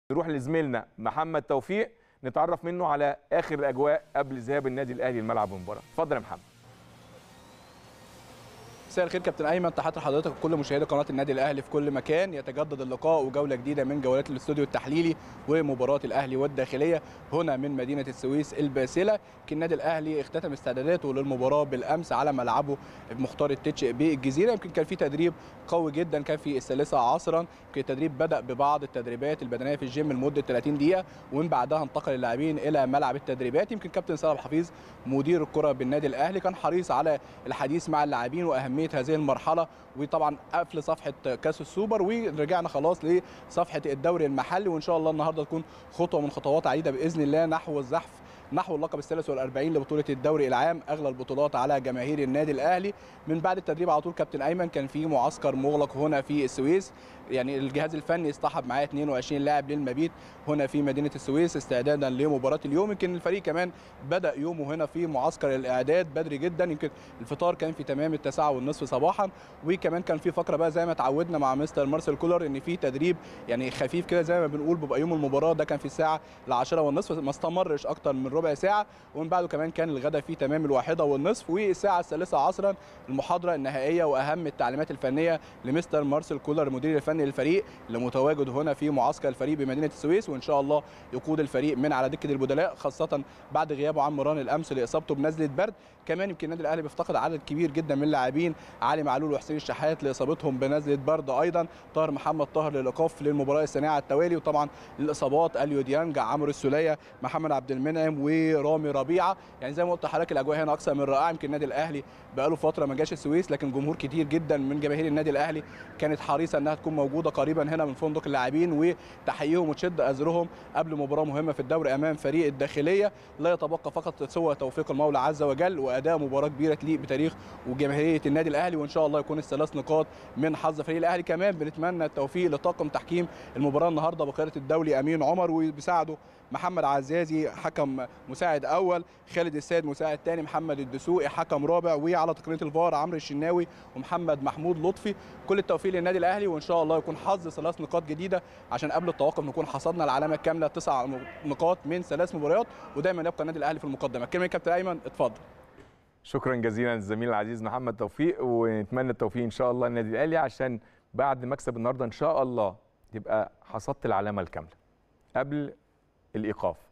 نروح لزميلنا محمد توفيق نتعرف منه على اخر الاجواء قبل ذهاب النادي الاهلي الملعب المباراه اتفضل يا محمد مساء الخير كابتن ايمن تحياتي لحضرتك وكل مشاهدي قناه النادي الاهلي في كل مكان يتجدد اللقاء وجوله جديده من جولات الاستوديو التحليلي ومباراه الاهلي والداخليه هنا من مدينه السويس الباسله كان النادي الاهلي اختتم استعداداته للمباراه بالامس على ملعبه مختار التتش بالجزيره يمكن كان في تدريب قوي جدا كان في الثالثه عصرا يمكن التدريب بدا ببعض التدريبات البدنيه في الجيم لمده 30 دقيقه ومن بعدها انتقل اللاعبين الى ملعب التدريبات يمكن كابتن سلام حفيظ مدير الكره بالنادي الاهلي كان حريص على الحديث مع اللاعبين واهميه هذه المرحله وطبعا قفل صفحه كاس السوبر ورجعنا خلاص لصفحه الدوري المحلي وان شاء الله النهارده تكون خطوه من خطوات عديده باذن الله نحو الزحف نحو اللقب الثالث والأربعين لبطولة الدوري العام أغلى البطولات على جماهير النادي الأهلي من بعد التدريب على طول كابتن أيمن كان في معسكر مغلق هنا في السويس يعني الجهاز الفني اصطحب معاه 22 لاعب للمبيت هنا في مدينة السويس استعدادا لمباراة اليوم يمكن الفريق كمان بدأ يومه هنا في معسكر الإعداد بدري جدا يمكن الفطار كان في تمام التاسعة والنصف صباحا وكمان كان في فقرة بقى زي ما اتعودنا مع مستر مارسيل كولر إن في تدريب يعني خفيف كده زي ما بنقول بيبقى يوم المباراة ده كان في الساعة العاشرة والنصف ما استمرش أكتر من ربع ساعة ومن بعده كمان كان الغداء في تمام الواحدة والنصف والساعة الثالثة عصرا المحاضرة النهائية وأهم التعليمات الفنية لمستر مارسيل كولر المدير الفني للفريق اللي متواجد هنا في معسكر الفريق بمدينة السويس وإن شاء الله يقود الفريق من على دكة البدلاء خاصة بعد غيابه عن مران الأمس لإصابته بنزلة برد كمان يمكن النادي الأهلي بيفتقد عدد كبير جدا من اللاعبين علي معلول وحسين الشحات لإصابتهم بنزلة برد أيضا طاهر محمد طاهر للإيقاف للمباراة الثانية على التوالي وطبعا الإصابات أليو ديانج عمرو السولية محمد عبد المنعم ورامي ربيعة يعني زي ما قلت لحضرتك الأجواء هنا أكثر من رائعة يمكن النادي الأهلي بقاله فترة ما جاش السويس لكن جمهور كتير جدا من جماهير النادي الأهلي كانت حريصة إنها تكون موجودة قريبا هنا من فندق اللاعبين وتحييهم وتشد أزرهم قبل مباراة مهمة في الدوري أمام فريق الداخلية لا يتبقى فقط سوى توفيق المولى عز وجل وأداء مباراة كبيرة تليق بتاريخ وجماهيرية النادي الأهلي وإن شاء الله يكون الثلاث نقاط من حظ فريق الأهلي كمان بنتمنى التوفيق لطاقم تحكيم المباراة النهارده بقيادة الدولي أمين عمر وبيساعده محمد عزازي حكم مساعد اول خالد السيد مساعد ثاني محمد الدسوقي حكم رابع وعلى تقنيه الفار عمرو الشناوي ومحمد محمود لطفي كل التوفيق للنادي الاهلي وان شاء الله يكون حظ ثلاث نقاط جديده عشان قبل التوقف نكون حصدنا العلامه الكامله تسع نقاط من ثلاث مباريات ودايما يبقى النادي الاهلي في المقدمه كلمه كابتن ايمن اتفضل شكرا جزيلا للزميل العزيز محمد توفيق ونتمنى التوفيق ان شاء الله للنادي الاهلي عشان بعد مكسب النهارده ان شاء الله تبقى حصدت العلامه الكامله قبل الايقاف